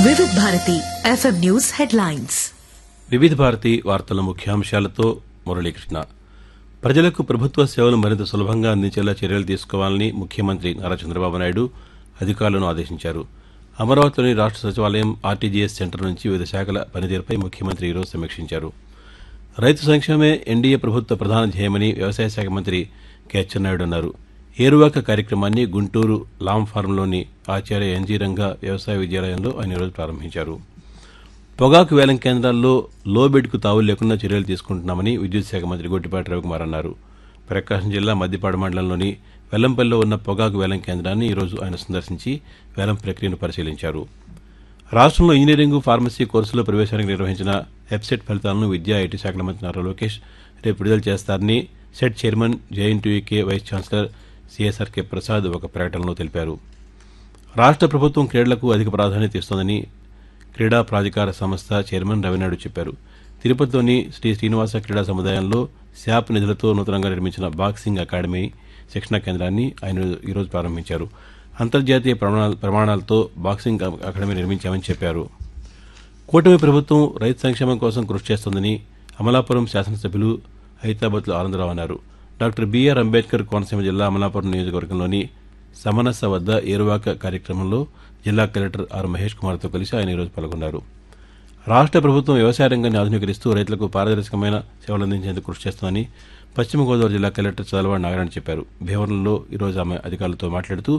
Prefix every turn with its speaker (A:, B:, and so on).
A: వివిధ Bharati FM news headlines
B: వివిధ భారతి వార్తల ముఖ్యాంశాలతో మురళీకృష్ణ ప్రజలకు ప్రభుత్వ సేవలు మరింత సులభంగా అందించేలా చర్యలు తీసుకోవాలని ముఖ్యమంత్రి నారా చంద్రబాబు నాయుడు అధికారులను ఆదేశించారు అమరావతిలోని రాష్ట్ర సచివాలయం ఆర్టీజీఎస్ సెంటర్ నుంచి వివిధ శాఖల పనితీరుపై ముఖ్యమంత్రి ఈరోజు సమీక్షించారు రైతు సంక్షేమమే ఎన్డీఏ ప్రభుత్వ ప్రధాన ధ్యేయమని వ్యవసాయ శాఖ మంత్రి కె అచ్చెన్నాయుడు అన్నారు ఏరువాక కార్యక్రమాన్ని గుంటూరు లాం ఫారంలోని ఆచార్య ఎన్జీ రంగా వ్యవసాయ విద్యాలయంలో ఆయన ఈరోజు ప్రారంభించారు పొగాకు వేలం కేంద్రాల్లో లో బెడ్కు తావులు లేకుండా చర్యలు తీసుకుంటున్నామని విద్యుత్ శాఖ మంత్రి గొట్టిపాటి రవికుమార్ అన్నారు ప్రకాశం జిల్లా మద్దిపాడు మండలంలోని వెల్లంపల్లిలో ఉన్న పొగాకు వేలం కేంద్రాన్ని ఈరోజు ఆయన సందర్శించి వేలం ప్రక్రియను పరిశీలించారు రాష్ట్రంలో ఇంజనీరింగ్ ఫార్మసీ కోర్సులో ప్రవేశానికి నిర్వహించిన వెబ్సెట్ ఫలితాలను విద్యా ఐటీ శాఖల మంత్రి నారా లోకేష్ రేపు విడుదల చేస్తారని SET chairman JNTUK vice chancellor CSR K Prasad ఒక ప్రకటనలో తెలిపారు రాష్ట్ర ప్రభుత్వం క్రీడలకు అధిక ప్రాధాన్యత ఇస్తోందని క్రీడా ప్రాధికార సంస్థ చైర్మన్ రవినాయుడు చెప్పారు తిరుపతిలోని శ్రీ శ్రీనివాస క్రీడా సముదాయంలో శాప్ నిధులతో నూతనంగా నిర్మించిన బాక్సింగ్ అకాడమీ శిక్షణా కేంద్రాన్ని ఆయన ఈరోజు ప్రారంభించారు అంతర్జాతీయ ప్రమాణాల- ప్రమాణాలతో బాక్సింగ్ అకాడమీ నిర్మించామని చెప్పారు కూటమి ప్రభుత్వం రైతు సంక్షేమం కోసం కృషి చేస్తోందని అమలాపురం శాసనసభ్యులు హైదరాబాద్లో ఆనందరావు అన్నారు డాక్టర్ బీఆర్ అంబేద్కర్ కోనసీమ జిల్లా అమలాపురం నియోజకవర్గంలోని సమనస వద్ద ఏరువాక కార్యక్రమంలో జిల్లా కలెక్టర్ ఆర్ మహేష్ కుమార్తో కలిసి ఆయన ఈరోజు పాల్గొన్నారు రాష్ట్ర ప్రభుత్వం వ్యవసాయ రంగాన్ని ఆధునీకరిస్తూ రైతులకు పారదర్శకమైన సేవలు అందించేందుకు కృషి చేస్తోందని పశ్చిమ గోదావరి జిల్లా కలెక్టర్ చదలవాడ నాగరాణ్ చెప్పారు భీమవరంలో ఈరోజు ఆమె అధికారులతో మాట్లాడుతూ